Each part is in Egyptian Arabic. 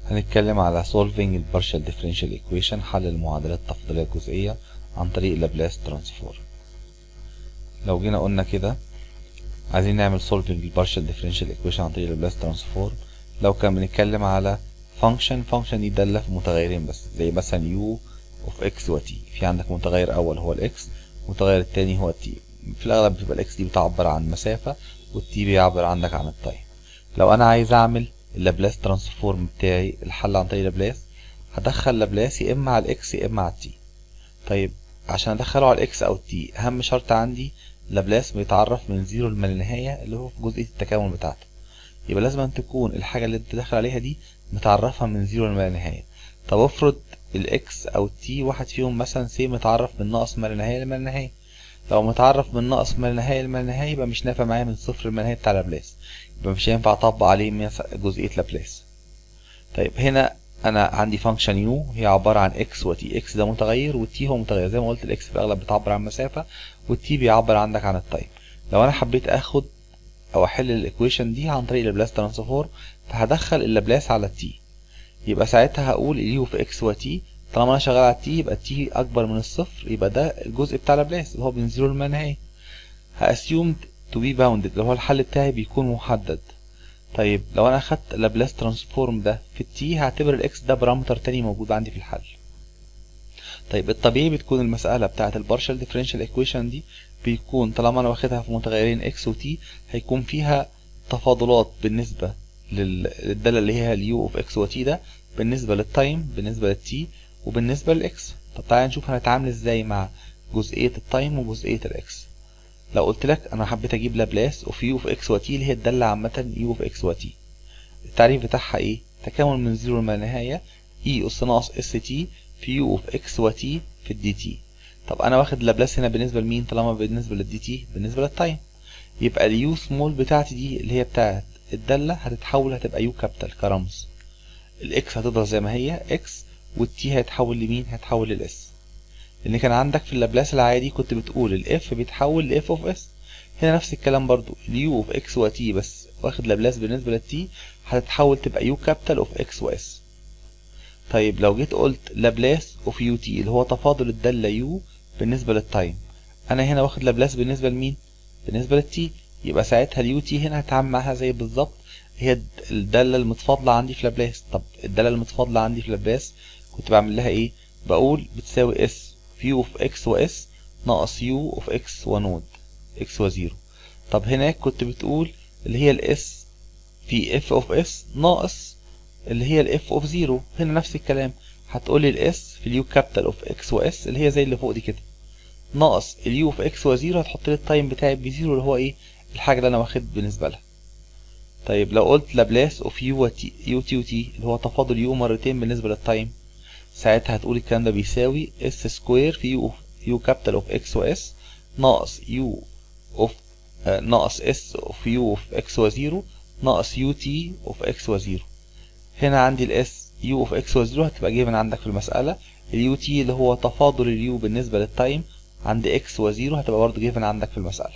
هنتكلم على solving ال partial differential equation حل المعادلات التفضيلية الجزئية عن طريق اللابلاس ترانسفورم لو جينا قلنا كده عايزين نعمل solving ال partial differential equation عن طريق اللابلاس ترانسفورم لو كان بنتكلم على function function دي دالة في متغيرين بس زي مثلا u of x و t في عندك متغير أول هو ال x المتغير التاني هو t في الأغلب بتبقى ال x دي بتعبر عن مسافة وال t بيعبر عندك عن التايم لو أنا عايز أعمل اللابلاس ترانسفورم بتاعي الحل عن طريق لابلاس هدخل لابلاس يا اما على الاكس يا اما على التي طيب عشان ادخله على الاكس او التي اهم شرط عندي لابلاس بيتعرف من زيرو لما النهاية اللي هو في جزئية التكامل بتاعته يبقى لازم أن تكون الحاجة اللي انت داخل عليها دي متعرفها من زيرو لما النهاية طب افرض الاكس او التي واحد فيهم مثلا سي متعرف من ناقص ما لا نهاية لما النهاية لو متعرف من ناقص ما لا نهاية لما النهاية يبقى مش نافع معايا من صفر لما النهاية بتاع لابلاس يبقى مش هينفع اطبق عليه جزئية لابلاس طيب هنا انا عندي فانكشن يو هي عبارة عن اكس وتي اكس ده متغير والتي هو متغير زي ما قلت الاكس في الاغلب بتعبر عن مسافة والتي بيعبر عندك عن التايم لو انا حبيت اخد او احل الايكويشن دي عن طريق اللابلاس ترانسفورم فهدخل اللابلاس على التي يبقى ساعتها هقول اليو في اكس وتي طالما انا شغال على التي يبقى التي اكبر من الصفر يبقى ده الجزء بتاع لابلاس اللي هو من زيرو لما نهاية هاسيوم تو بي باوندد اللي هو الحل بتاعي بيكون محدد طيب لو انا اخدت لابلاس ترانسفورم ده في التي هعتبر الاكس ده بارامتر تاني موجود عندي في الحل طيب الطبيعي بتكون المسألة بتاعة البارشال ديفرنشال ايكويشن دي بيكون طالما انا واخدها في متغيرين اكس وتي هيكون فيها تفاضلات بالنسبة للدالة اللي هي اليو اوف اكس وتي ده بالنسبة للتايم بالنسبة للتي وبالنسبة للاكس طب تعالى نشوف هنتعامل ازاي مع جزئية التايم وجزئية الاكس لو قلت لك انا حبيت اجيب لابلاس اوف يو اوف اكس وتي اللي هي الدالة عامة يو اوف اكس وتي التعريف بتاعها ايه تكامل من زيرو لما النهاية اي اس ناقص اس تي في يو اوف اكس وتي في الدي تي طب انا واخد لابلاس هنا بالنسبة لمين طالما بالنسبة للدي تي بالنسبة للتايم يبقى اليو سمول بتاعتي دي اللي هي بتاعت الدالة هتتحول هتبقى يو كابيتال كرمز الاكس هتفضل زي ما هي اكس والتي هيتحول لمين هيتحول للاس لان كان عندك في اللابلاس العادي كنت بتقول الاف بيتحول لاف اوف اس هنا نفس الكلام برضو اليو اوف اكس وتي بس واخد لابلاس بالنسبه للتي هتتحول تبقى يو كابيتال اوف اكس واس طيب لو جيت قلت لابلاس اوف يو تي اللي هو تفاضل الداله يو بالنسبه للتايم انا هنا واخد لابلاس بالنسبه لمين بالنسبه للتي يبقى ساعتها اليو تي هنا هتعامل معاها زي بالظبط هي الداله المتفاضله عندي في لابلاس طب الداله المتفاضله عندي في لابلاس كنت بعمل لها ايه بقول بتساوي اس في يو اوف اكس واس ناقص يو اوف اكس ونود اكس وزيرو طب هناك كنت بتقول اللي هي الاس في اف اوف اس ناقص اللي هي الاف اوف زيرو هنا نفس الكلام هتقولي الاس في اليو كابيتال اوف اكس واس اللي هي زي اللي فوق دي كده ناقص اليو اوف اكس وزيرو هتحط لي التايم بتاعي بزيرو اللي هو ايه الحاجه اللي انا واخد بالنسبه لها طيب لو قلت لابلاس اوف يو وتي يو تي وتي اللي هو تفاضل يو مرتين بالنسبه للتايم ساعتها هتقول الكلام ده بيساوي اس سكوير في يو يو كابيتال اوف اكس واس ناقص يو اوف ناقص اس اوف يو اوف اكس وزيرو ناقص يو تي اوف اكس وزيرو هنا عندي الاس يو اوف اكس وزيرو هتبقى جايبن عندك في المسألة اليو تي اللي هو تفاضل اليو بالنسبة للتايم عند اكس وزيرو هتبقى برضه جايبن عندك في المسألة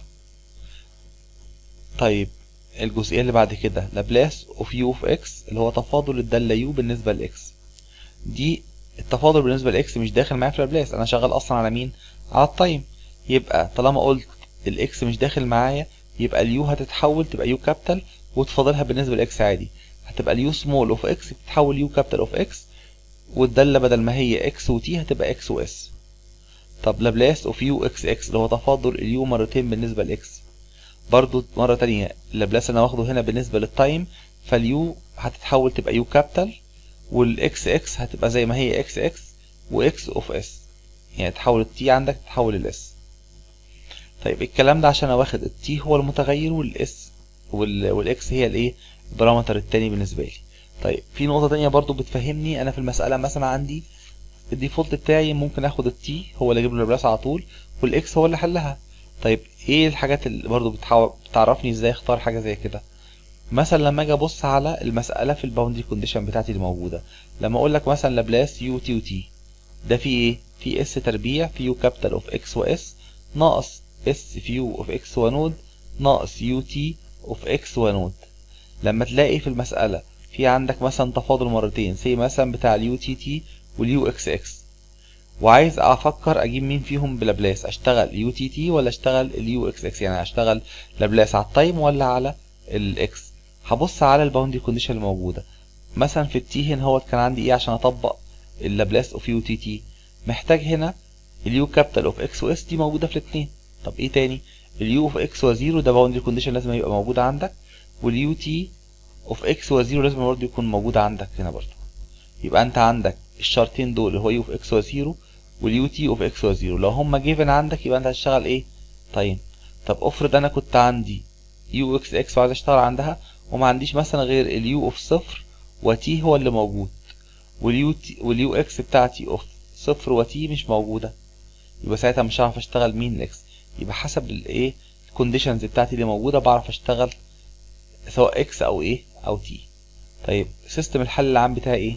طيب الجزئية اللي بعد كده لابلاس اوف يو اوف اكس اللي هو تفاضل الدالة يو بالنسبة لاكس دي التفاضل بالنسبة لاكس مش داخل معايا في لابلاس انا شغال اصلا على مين على التايم يبقى طالما قلت الاكس مش داخل معايا يبقى اليو هتتحول تبقى يو كابيتال وتفاضلها بالنسبة لاكس عادي هتبقى اليو سمول اوف اكس بتتحول يو كابيتال اوف اكس والدالة بدل ما هي اكس وتي هتبقى اكس واس طب لابلاس اوف يو اكس اكس اللي هو تفاضل اليو مرتين بالنسبة لاكس برضو مرة تانية اللابلاس انا واخده هنا بالنسبة للتايم فاليو هتتحول تبقى يو كابيتال والاكس اكس هتبقى زي ما هي اكس اكس واكس اوف اس يعني تحول التي عندك تحول الاس طيب الكلام ده عشان انا واخد التي هو المتغير والاس والاكس هي الايه البارامتر التاني بالنسبه لي طيب في نقطه تانية برضو بتفهمني انا في المساله مثلا عندي الديفولت بتاعي ممكن اخد التي هو اللي اجيب له البلاس على طول والاكس هو اللي حلها طيب ايه الحاجات اللي برضو بتحاول بتعرفني ازاي اختار حاجه زي كده مثلا لما اجي ابص على المساله في الباوندري كونديشن بتاعتي اللي موجوده لما اقول لك مثلا لابلاس يو تي وتي ده في ايه في اس تربيع في يو كابيتال اوف اكس واس ناقص اس في يو اوف اكس ونود ناقص يو تي اوف اكس ونود لما تلاقي في المسألة في عندك مثلا تفاضل مرتين زي مثلا بتاع اليو تي تي واليو اكس اكس وعايز افكر اجيب مين فيهم بلابلاس اشتغل يو تي تي ولا اشتغل اليو اكس اكس يعني اشتغل لابلاس على التايم ولا على الاكس هبص على الباوندري كونديشن الموجوده مثلا في التي هنا هو كان عندي ايه عشان اطبق اللابلاس اوف يو تي تي محتاج هنا اليو كابيتال اوف اكس واس دي موجوده في الاثنين طب ايه تاني اليو اوف اكس وزيرو ده باوندري كونديشن لازم يبقى موجود عندك واليو تي اوف اكس وزيرو لازم برضه يكون موجود عندك هنا برضه يبقى انت عندك الشرطين دول اللي هو يو اوف اكس وزيرو واليو تي اوف اكس وزيرو لو هما جيفن عندك يبقى انت هتشتغل ايه طيب طب افرض انا كنت عندي يو اكس اكس وعايز اشتغل عندها وما عنديش مثلا غير اليو اوف صفر وتي هو اللي موجود واليو تي واليو اكس بتاعتي اوف صفر وتي مش موجوده يبقى ساعتها مش هعرف اشتغل مين الاكس يبقى حسب الايه الكونديشنز بتاعتي اللي موجوده بعرف اشتغل سواء اكس او ايه او تي طيب سيستم الحل العام بتاعي ايه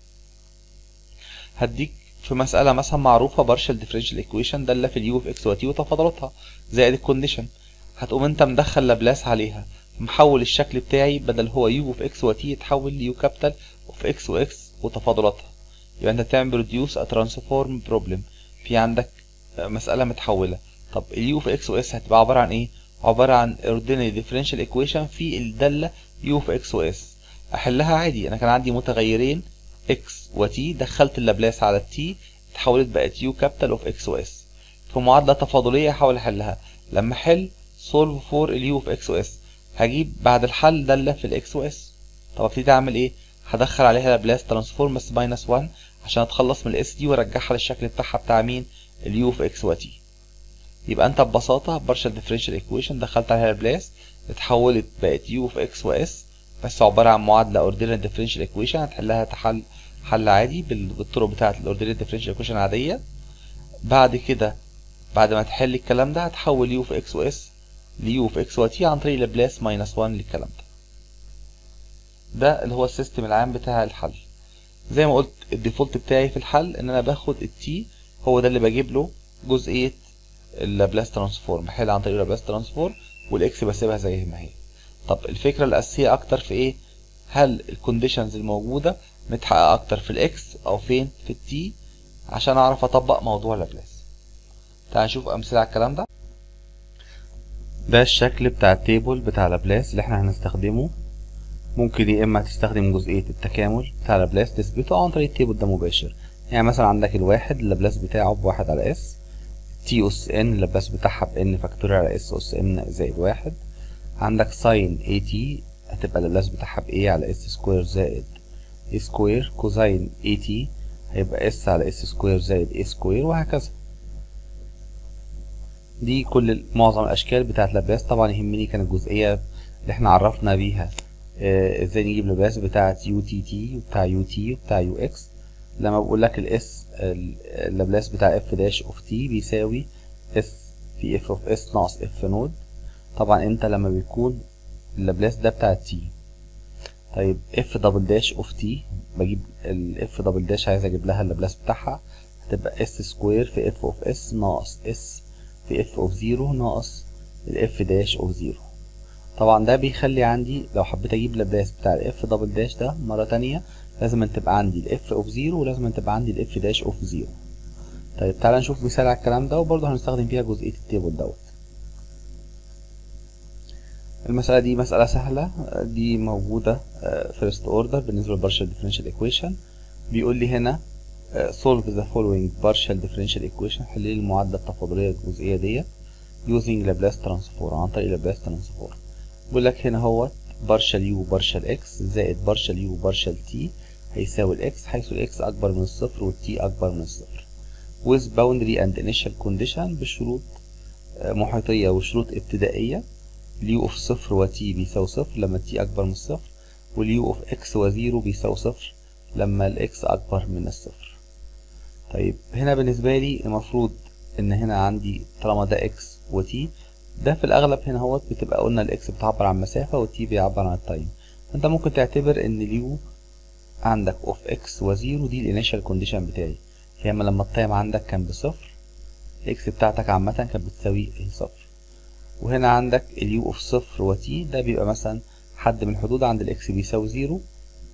هديك في مسألة مثلا معروفة بارشل ديفرنشال ايكويشن دالة في اليو في اكس وتي وتفاضلاتها زائد الكونديشن هتقوم انت مدخل لابلاس عليها محول الشكل بتاعي بدل هو يو في اكس وتي يتحول ليو كابيتال اوف اكس واكس وتفاضلاتها يبقى انت بتعمل بروديوس ا ترانسفورم بروبلم في عندك مسألة متحولة طب اليو في اكس واس هتبقى عبارة عن ايه عبارة عن ordinary differential equation في الدالة يو في اكس واس احلها عادي انا كان عندي متغيرين اكس وتي دخلت اللابلاس على التي اتحولت بقت يو كابيتال اوف اكس واس في معادلة تفاضلية هحاول احلها لما احل solve for اليو في اكس واس هجيب بعد الحل دالة في الاكس واس طب ابتدي اعمل ايه هدخل عليها لابلاس ترانسفورم بس ماينس 1 عشان اتخلص من الاس دي وارجعها للشكل بتاعها بتاع مين اليو في اكس وتي يبقى انت ببساطة بارشل ديفرنشال ايكويشن دخلت عليها لابلاس اتحولت بقت يو في اكس واس بس عبارة عن معادلة اوردينال ديفرنشال ايكويشن هتحلها تحل حل عادي بالطرق بتاعة الاوردينال ديفرنشال ايكويشن العادية بعد كده بعد ما تحل الكلام ده هتحول يو في اكس واس ليو في اكس وتي عن طريق لابلاس ماينس 1 للكلام ده ده اللي هو السيستم العام بتاع الحل زي ما قلت الديفولت بتاعي في الحل ان انا باخد التي هو ده اللي بجيب له جزئية اللابلاس ترانسفورم بحل عن طريق اللابلاس ترانسفورم والاكس بسيبها زي ما هي طب الفكرة الأساسية أكتر في إيه؟ هل الكونديشنز الموجودة متحققة أكتر في الإكس أو فين؟ في التي عشان أعرف أطبق موضوع لابلاس. تعال نشوف أمثلة على الكلام ده. ده الشكل بتاع التيبل بتاع لابلاس اللي إحنا هنستخدمه. ممكن يا إما تستخدم جزئية التكامل بتاع لابلاس تثبته عن طريق التيبل ده مباشر. يعني مثلا عندك الواحد اللابلاس بتاعه بواحد على اس تي أس إن اللابلاس بتاعها بإن فاكتوريال على اس أس إن زائد واحد. عندك ساين اي تي هتبقى اللابلاس بتاعها ب a على اس سكوير زائد a سكوير كوزاين اي تي هيبقى اس على اس سكوير زائد a سكوير وهكذا دي كل معظم الاشكال بتاعت لابلاس طبعا يهمني كانت الجزئيه اللي احنا عرفنا بيها اه ازاي نجيب لابلاس بتاعت يو تي تي وبتاع يو تي وبتاع يو اكس لما بقول لك الاس اللابلاس بتاع اف داش اوف تي بيساوي اس في اف اوف اس ناقص اف نود طبعا انت لما بيكون اللابلاس ده بتاع تي طيب اف دبل داش اوف تي بجيب الاف دبل داش عايز اجيب لها اللابلاس بتاعها هتبقى اس سكوير في اف اوف اس ناقص اس في اف اوف زيرو ناقص الاف داش اوف زيرو طبعا ده بيخلي عندي لو حبيت اجيب لابلاس بتاع الاف دبل داش ده مرة تانية لازم تبقى عندي الاف اوف زيرو ولازم تبقى عندي الاف داش اوف زيرو طيب تعالى نشوف مثال على الكلام ده وبرضه هنستخدم فيها جزئية التيبل دوت المسألة دي مسألة سهلة دي موجودة فيرست اوردر بالنسبة للبارشال ديفرنشال ايكويشن بيقول لي هنا solve the following partial differential equation حل لي المعادلة التفاضلية الجزئية ديت using Laplace transform عن طريق Laplace transform بيقول لك هنا هو partial u partial x زائد partial u partial t هيساوي الاكس حيث الاكس اكبر من الصفر والتي اكبر من الصفر with boundary and initial condition بشروط محيطية وشروط ابتدائية اليو اوف صفر وتي بيساوي صفر لما تي اكبر من الصفر واليو اوف اكس وزيرو بيساوي صفر لما الاكس اكبر من الصفر طيب هنا بالنسبة لي المفروض ان هنا عندي طالما ده اكس وتي ده في الاغلب هنا هو بتبقى قلنا الاكس بتعبر عن مسافة والتي بيعبر عن التايم انت ممكن تعتبر ان اليو عندك اوف اكس وزيرو دي الانيشال كونديشن بتاعي يعني لما التايم عندك كان بصفر الاكس بتاعتك عامة كانت بتساوي صفر وهنا عندك اليو اوف صفر وتي ده بيبقى مثلا حد من الحدود عند الاكس بيساوي زيرو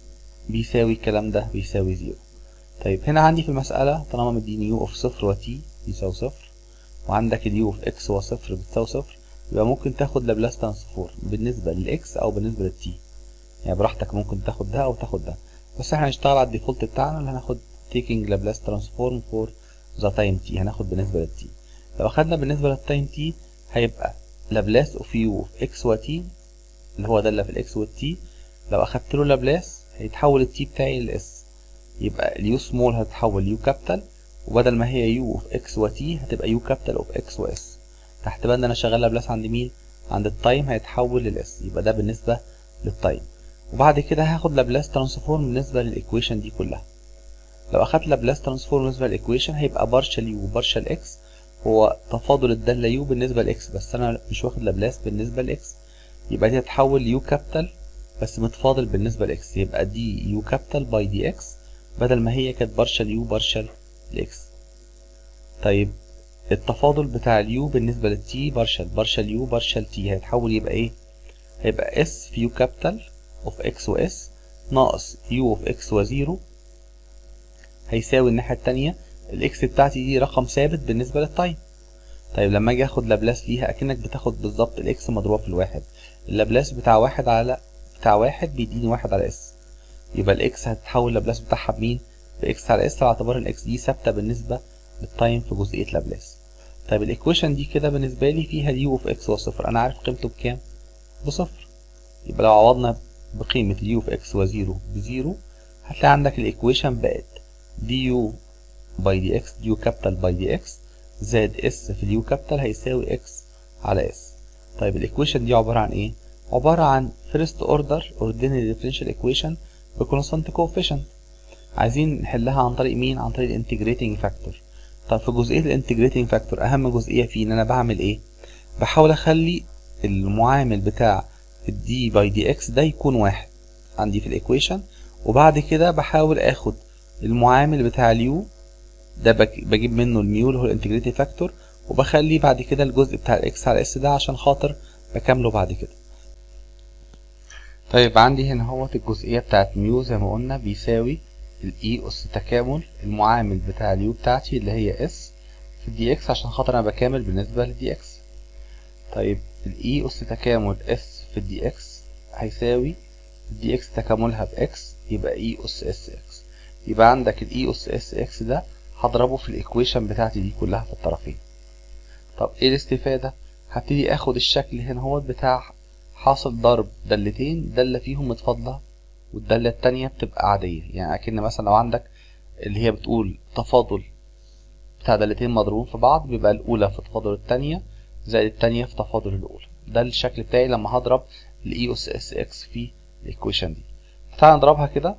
بيساوي الكلام ده بيساوي زيرو طيب هنا عندي في المسألة طالما مديني يو اوف صفر وتي يساوي صفر وعندك اليو اوف اكس هو صفر بتساوي صفر يبقى ممكن تاخد لابلاس ترانسفورم بالنسبة للاكس او بالنسبة للتي يعني براحتك ممكن تاخد ده او تاخد ده بس احنا هنشتغل على الديفولت بتاعنا اللي هناخد taking لابلاس ترانسفورم فور ذا تايم تي هناخد بالنسبة للتي لو اخدنا بالنسبة للتايم تي هيبقى لابلاس اوف يو اوف اكس وتي اللي هو ده اللي في الاكس والتي لو اخدت له لابلاس هيتحول التي بتاعي للاس يبقى اليو سمول هتتحول ليو كابيتال وبدل ما هي يو اوف اكس وتي هتبقى يو كابيتال اوف اكس واس تحت بند انا شغال لابلاس عند مين عند التايم هيتحول للاس يبقى ده بالنسبه للتايم وبعد كده هاخد لابلاس ترانسفورم بالنسبه للايكويشن دي كلها لو اخدت لابلاس ترانسفورم بالنسبه للايكويشن هيبقى بارشال يو وبارشال اكس هو تفاضل الداله يو بالنسبه لاكس بس انا مش واخد لابلاس بالنسبه لاكس يبقى دي هتحول يو كابيتال بس متفاضل بالنسبه لاكس يبقى دي يو كابيتال باي دي اكس بدل ما هي كانت بارشال يو بارشال الاكس طيب التفاضل بتاع اليو بالنسبة للتي بارشال بارشال يو بارشال تي هيتحول يبقى ايه هيبقى اس في يو كابيتال اوف اكس واس ناقص يو اوف اكس وزيرو هيساوي الناحية التانية الاكس بتاعتي دي رقم ثابت بالنسبة للتايم طيب لما اجي اخد لابلاس ليها اكنك بتاخد بالظبط الاكس مضروبة في الواحد اللابلاس بتاع واحد على بتاع واحد بيديني واحد على اس يبقى الاكس هتتحول لابلاس بتاعها بمين باكس على اس على اعتبار الاكس دي ثابته بالنسبه للتايم في جزئيه لابلاس طيب الايكويشن دي كده بالنسبه لي فيها اليو اوف اكس وصفر انا عارف قيمته بكام بصفر يبقى لو عوضنا بقيمه اليو اوف اكس وزيرو بزيرو هتلاقي عندك الايكويشن بقت دي يو باي دي اكس دي يو كابيتال باي دي اكس زائد اس في اليو كابيتال هيساوي اكس على اس طيب الايكويشن دي عباره عن ايه عباره عن فيرست اوردر اوردينري ديفرنشال ايكويشن بكونستانت كوفيشنت عايزين نحلها عن طريق مين عن طريق الانتجريتنج فاكتور طب في جزئيه الانتجريتنج فاكتور اهم جزئيه فيه ان انا بعمل ايه بحاول اخلي المعامل بتاع الدي باي دي اكس ده يكون واحد عندي في الايكويشن وبعد كده بحاول اخد المعامل بتاع اليو ده بجيب منه الميو اللي هو الانتجريتنج فاكتور وبخلي بعد كده الجزء بتاع الاكس على اس ده عشان خاطر بكامله بعد كده طيب عندي هنا اهوت الجزئية بتاعت ميو زي ما قلنا بيساوي الاي اس تكامل المعامل بتاع اليو بتاعتي اللي هي اس في الدي اكس عشان خاطر انا بكامل بالنسبة للدي اكس طيب الاي اس تكامل اس في الدي اكس هيساوي الدي اكس تكاملها باكس يبقى اي اس اس اكس يبقى عندك الاي اس اس اكس ده هضربه في الايكويشن بتاعتي دي كلها في الطرفين طب ايه الاستفادة هبتدي اخد الشكل هنا هو بتاع حاصل ضرب دالتين دالة فيهم متفاضلة والدالة التانية بتبقى عادية يعني أكن مثلا لو عندك اللي هي بتقول تفاضل بتاع دالتين مضروبين في بعض بيبقى الأولى في تفاضل التانية زائد التانية في تفاضل الأولى ده الشكل بتاعي لما هضرب ال اس اس اكس في الإيكويشن دي تعالى نضربها كده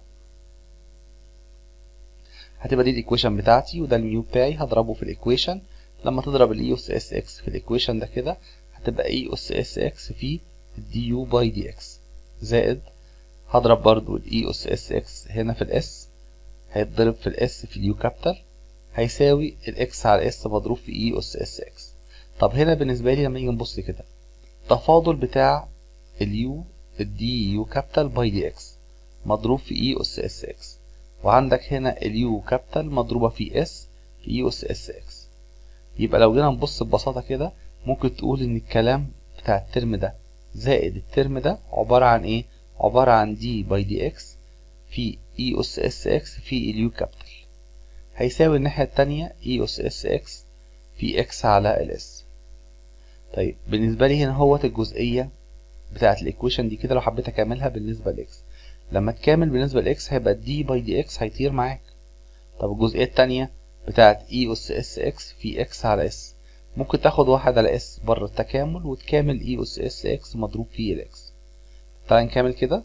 هتبقى دي الإيكويشن بتاعتي وده الميو بتاعي هضربه في الإيكويشن لما تضرب ال اس اس اكس في الإيكويشن ده كده هتبقى اي اس اس اكس في دي يو باي دي اكس زائد هضرب برضو الاي اس اس اكس هنا في الاس هيتضرب في الاس في اليو كابيتال هيساوي الاكس على اس مضروب في اي اس اس اكس طب هنا بالنسبه لي لما نيجي نبص كده التفاضل بتاع اليو الدي يو كابيتال باي دي اكس مضروب في اي اس اس اكس وعندك هنا اليو كابيتال مضروبه في اس في اي اس اس اكس يبقى لو جينا نبص ببساطه كده ممكن تقول ان الكلام بتاع الترم ده زائد الترم ده عبارة عن ايه عبارة عن دي باي دي اكس في اي اس اس اكس في اليو كابيتال هيساوي الناحية التانية اي اس اس اكس في اكس على الاس طيب بالنسبة لي هنا هوت الجزئية بتاعة الايكويشن دي كده لو حبيت اكملها بالنسبة لاكس لما تكامل بالنسبة لاكس هيبقى دي باي دي اكس هيطير معاك طب الجزئية التانية بتاعة اي اس اس اكس في اكس على اس ممكن تاخد واحد على اس بره التكامل وتكامل اي اس اس اكس مضروب في الاكس تعال نكمل كده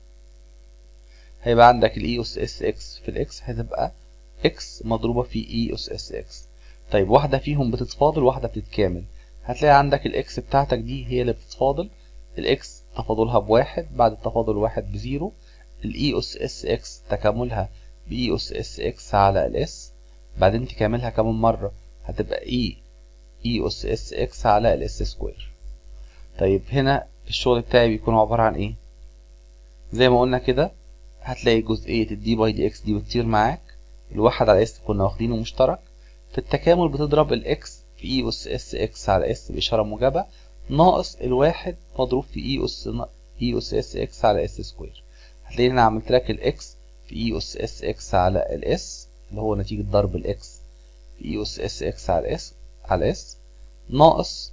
هيبقى عندك الاي اس اس اكس في الاكس هتبقى اكس مضروبة في اي اس اس اكس طيب واحدة فيهم بتتفاضل واحدة بتتكامل هتلاقي عندك الاكس بتاعتك دي هي اللي بتتفاضل الاكس تفاضلها بواحد بعد التفاضل واحد بزيرو الاي اس اس اكس تكاملها باي اس اس اكس على الاس بعدين تكاملها كمان مرة هتبقى اي اي اس اس اكس على الاس سكوير طيب هنا الشغل بتاعي بيكون عبارة عن ايه زي ما قلنا كده هتلاقي جزئية الدي باي دي اكس دي بتطير معاك الواحد على اس كنا واخدينه مشترك في التكامل بتضرب الاكس في اي اس اس اكس على اس بإشارة موجبة ناقص الواحد مضروب في اي اس اي اس اس اكس على اس سكوير هتلاقي هنا عملت لك الاكس في اي اس اس اكس على الاس اللي هو نتيجة ضرب الاكس في اي اس اس اكس على اس على اس ناقص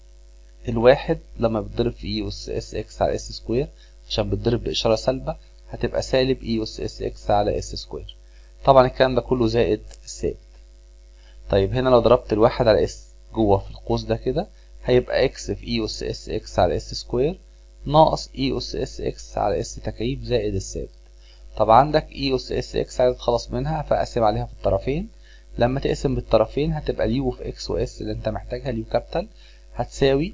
الواحد لما بتضرب في اي اس اس اكس على اس سكوير عشان بتضرب بإشارة سالبة هتبقى سالب اي اس اس اكس على اس سكوير طبعا الكلام ده كله زائد الثابت طيب هنا لو ضربت الواحد على اس جوه في القوس ده كده هيبقى اكس في اي اس اس اكس على اس سكوير ناقص اي اس اس اكس على اس تكعيب زائد الثابت طب عندك اي اس اس اكس عايز تخلص منها فاقسم عليها في الطرفين لما تقسم بالطرفين هتبقى اليو في اكس واس اللي انت محتاجها اليو كابيتال هتساوي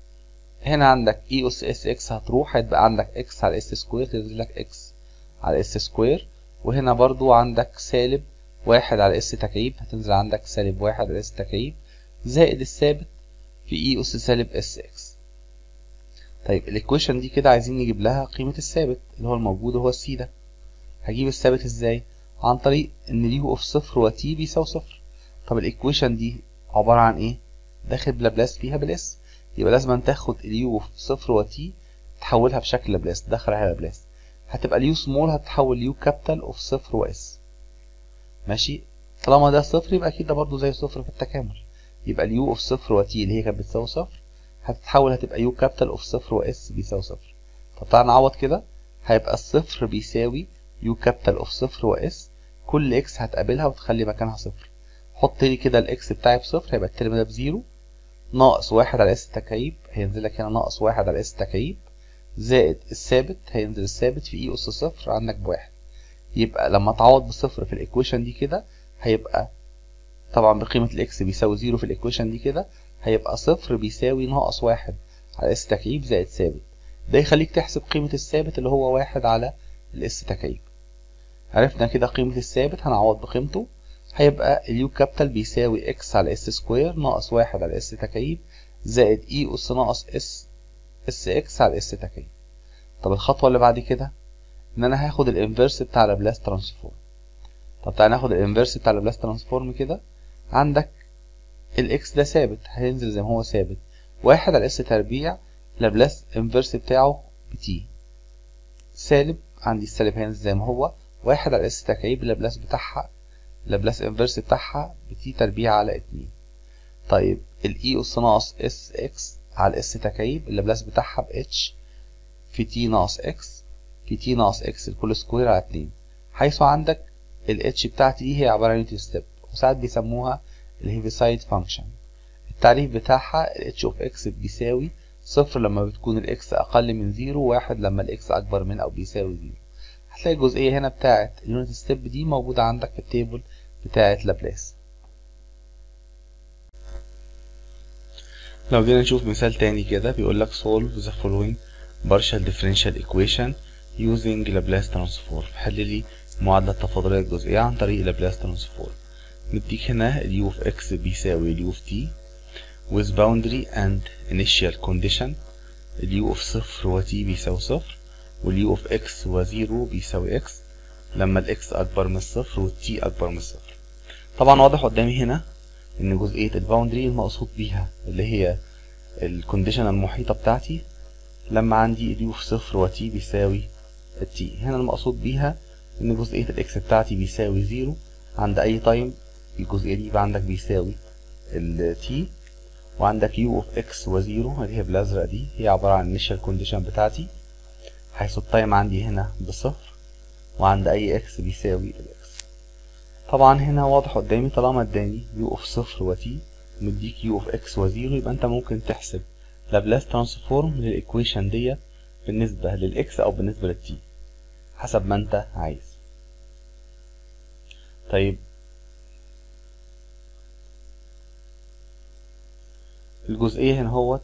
هنا عندك اي اس اس اكس هتروح هيبقى عندك اكس على اس سكوير تنزل لك اكس على اس سكوير وهنا برضو عندك سالب واحد على اس تكعيب هتنزل عندك سالب واحد على اس تكعيب زائد الثابت في اي اس سالب اس اكس طيب الايكويشن دي كده عايزين نجيب لها قيمة الثابت اللي هو الموجود هو السي ده هجيب الثابت ازاي عن طريق ان اليو اوف صفر وتي بيساوي صفر طب الايكويشن دي عبارة عن ايه داخل بلابلاس فيها بالاس يبقى لازم تاخد اليو اوف صفر وتي تحولها بشكل لابلاس تدخل عليها لابلاس هتبقى اليو سمول هتتحول ليو كابيتال اوف صفر واس ماشي طالما ده صفر يبقى اكيد ده برضه زي صفر في التكامل يبقى اليو اوف صفر وتي اللي هي كانت بتساوي صفر هتتحول هتبقى يو كابيتال اوف صفر واس بيساوي صفر طب تعالى نعوض كده هيبقى الصفر بيساوي يو كابيتال اوف صفر واس كل اكس هتقابلها وتخلي مكانها صفر حط لي كده الاكس بتاعي بصفر هيبقى الترم ده بزيرو ناقص واحد على اس تكعيب هينزل لك هنا ناقص واحد على اس تكعيب زائد الثابت هينزل الثابت في اي اس صفر عندك بواحد يبقى لما تعوض بصفر في الايكويشن دي كده هيبقى طبعا بقيمة الاكس بيساوي زيرو في الايكويشن دي كده هيبقى صفر بيساوي ناقص واحد على اس تكعيب زائد ثابت ده يخليك تحسب قيمة الثابت اللي هو واحد على الاس تكعيب عرفنا كده قيمة الثابت هنعوض بقيمته هيبقى اليو كابيتال بيساوي اكس على اس سكوير ناقص واحد على اس تكعيب زائد اي اس ناقص اس اس اكس على اس تكعيب طب الخطوة اللي بعد كده ان انا هاخد الانفرس بتاع لابلاس ترانسفورم طب تعالى ناخد الانفرس بتاع لابلاس ترانسفورم كده عندك الاكس ده ثابت هينزل زي ما هو ثابت واحد على اس تربيع لابلاس انفرس بتاعه بتي سالب عندي السالب هينزل زي ما هو واحد على اس تكعيب اللابلاس بتاعها اللابلاس انفرس بتاعها بتي تربيع على اتنين طيب الاي اس ناقص اس اكس على اس تكعيب اللابلاس بتاعها باتش في تي ناقص اكس في تي ناقص اكس الكل سكوير على اتنين حيث عندك الاتش بتاعتي دي هي عبارة عن يونت ستيب وساعات بيسموها الهيفيسايد فانكشن التعريف بتاعها الاتش اوف اكس بيساوي صفر لما بتكون الاكس اقل من زيرو واحد لما الاكس اكبر من او بيساوي زيرو هتلاقي الجزئية هنا بتاعت اليونت ستيب دي موجودة عندك في التيبل بتاعت لابلاس لو جينا نشوف مثال تاني كده بيقول لك solve the following partial differential equation using Laplace transform حل لي المعادلة التفاضلية الجزئية عن طريق Laplace transform مديك هنا ال u of x بيساوي ال u of t with boundary and initial condition ال u of صفر و t بيساوي صفر وال u of x و زيرو بيساوي x لما ال x أكبر من الصفر وال t أكبر من الصفر طبعا واضح قدامي هنا إن جزئية الباوندري المقصود بيها اللي هي الكونديشن المحيطة بتاعتي لما عندي ال u في صفر و t بيساوي ال t هنا المقصود بيها إن جزئية ال x بتاعتي بيساوي زيرو عند أي تايم الجزئية دي يبقى عندك بيساوي ال t وعندك u of x وزيرو اللي هي بالأزرق دي هي عبارة عن initial condition بتاعتي حيث التايم عندي هنا بصفر وعند أي x بيساوي ال x طبعا هنا واضح قدامي طالما اداني u of صفر و t مديك u of x وزيرو يبقى انت ممكن تحسب لابلاس ترانسفورم للإيكويشن ديت بالنسبة للإكس أو بالنسبة للتي حسب ما انت عايز طيب الجزئية هنا هوت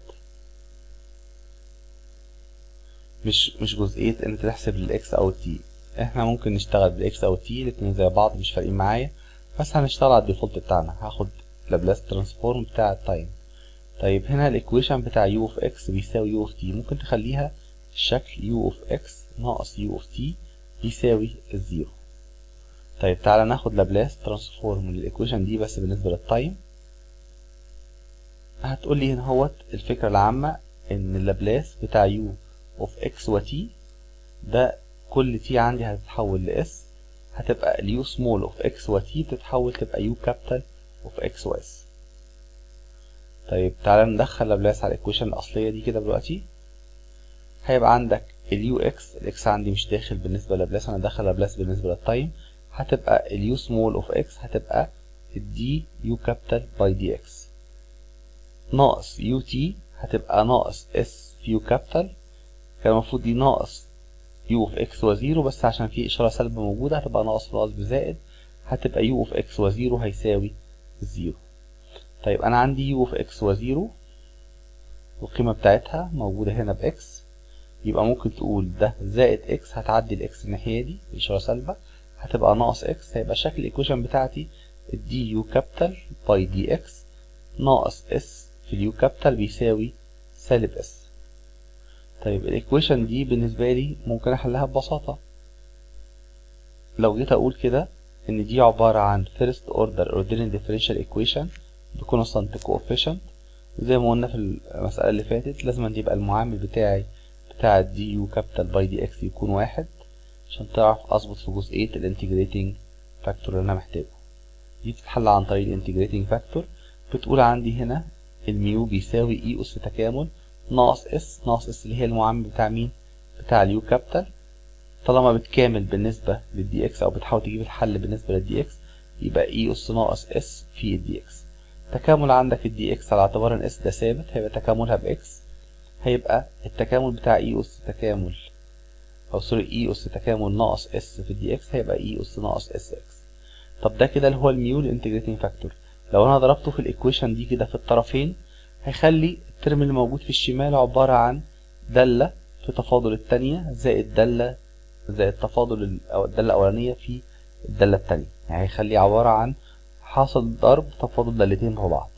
مش مش جزئية ان انت تحسب للاكس او التي احنا ممكن نشتغل بالاكس او التي الاتنين زي بعض مش فارقين معايا بس هنشتغل على الديفولت بتاعنا هاخد لابلاس ترانسفورم بتاع التايم طيب هنا الايكويشن بتاع يو اوف اكس بيساوي يو اوف تي ممكن تخليها الشكل يو اوف اكس ناقص يو اوف تي بيساوي الزيرو طيب تعالى ناخد لابلاس ترانسفورم للايكويشن دي بس بالنسبة للتايم هتقول لي هنا هوت الفكرة العامة ان اللابلاس بتاع يو اوف اكس وتي ده كل تي عندي هتتحول لاس هتبقى اليو سمول اوف اكس وتي بتتحول تبقى يو كابيتال اوف اكس واس طيب تعالى ندخل لابلاس على الايكويشن الاصلية دي كده دلوقتي هيبقى عندك اليو اكس الاكس عندي مش داخل بالنسبة لابلاس انا داخل لابلاس بالنسبة للتايم هتبقى اليو سمول اوف اكس هتبقى الدي يو كابيتال باي دي اكس ناقص يو تي هتبقى ناقص اس في يو كابيتال كان المفروض دي ناقص يو اوف اكس وزيرو بس عشان في اشارة سالبة موجودة هتبقى ناقص ناقص بزائد هتبقى يو اوف اكس وزيرو هيساوي زيرو طيب انا عندي يو اوف اكس وزيرو القيمة بتاعتها موجودة هنا باكس يبقى ممكن تقول ده زائد اكس هتعدي الاكس الناحية دي اشارة سالبة هتبقى ناقص اكس هيبقى شكل الايكويشن بتاعتي الدي يو كابيتال باي دي اكس ناقص اس في اليو كابيتال بيساوي سالب اس طيب الايكويشن دي بالنسبة لي ممكن احلها ببساطة لو جيت اقول كده ان دي عبارة عن first order ordinary differential equation بكونستانت coefficient زي ما قلنا في المسألة اللي فاتت لازم يبقى المعامل بتاعي بتاع دي يو كابيتال باي دي اكس يكون واحد عشان تعرف اظبط في جزئية الانتجريتنج فاكتور اللي انا محتاجه دي بتتحل عن طريق الانتجريتنج فاكتور بتقول عندي هنا الميو بيساوي اي اس تكامل ناقص اس ناقص اس اللي هي المعامل بتاع مين بتاع اليو كابيتال طالما بتكامل بالنسبة للدي اكس او بتحاول تجيب الحل بالنسبة للدي اكس يبقى اي اس ناقص اس في الدي اكس تكامل عندك الدي اكس على اعتبار ان اس ده ثابت هيبقى تكاملها باكس هيبقى التكامل بتاع اي اس تكامل او سوري اي اس تكامل ناقص اس في الدي اكس هيبقى اي اس ناقص اس اكس طب ده كده اللي هو الميو الانتجريتنج فاكتور لو انا ضربته في الايكويشن دي كده في الطرفين هيخلي الترم اللي موجود في الشمال عبارة عن دالة في تفاضل التانية زائد دالة زائد تفاضل أو الدالة الأولانية في الدالة التانية يعني هيخليه عبارة عن حاصل ضرب تفاضل دالتين في بعض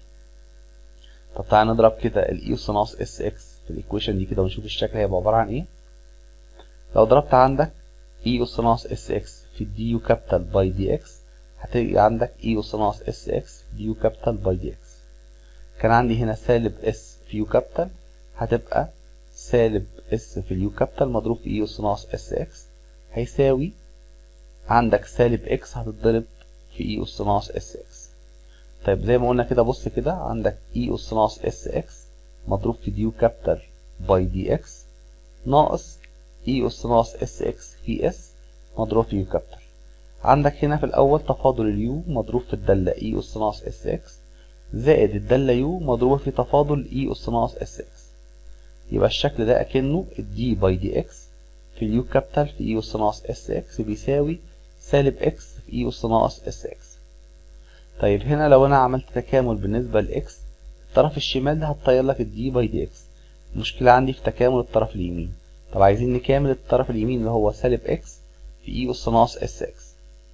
طب تعالى نضرب كده الاي اس ناقص اس اكس في الايكويشن دي كده ونشوف الشكل هيبقى عبارة عن ايه لو ضربت عندك اي اس ناقص اس اكس في دي يو كابيتال باي دي اكس هتيجي عندك اي اس ناقص اس اكس دي يو كابيتال باي دي اكس كان عندي هنا سالب اس في يو كابيتال هتبقى سالب اس في اليو كابيتال مضروب في اي اس ناقص اس اكس هيساوي عندك سالب اكس هتتضرب في اي اس ناقص اس اكس طيب زي ما قلنا كده بص كده عندك اي اس ناقص اس اكس مضروب في ديو كابيتال باي دي اكس ناقص اي اس ناقص اس اكس في اس مضروب في يو كابيتال عندك هنا في الاول تفاضل اليو مضروب في الدالة اي اس ناقص اس اكس زائد الدالة يو مضروبة في تفاضل اي اس ناقص اس اكس يبقى الشكل ده اكنه الدي باي دي اكس في اليو كابيتال في اي اس ناقص اس اكس بيساوي سالب اكس في اي اس ناقص اس اكس طيب هنا لو انا عملت تكامل بالنسبة لاكس الطرف الشمال ده هتطير لك الدي باي دي اكس المشكلة عندي في تكامل الطرف اليمين طب عايزين نكامل الطرف اليمين اللي هو سالب اكس في اي اس ناقص اس اكس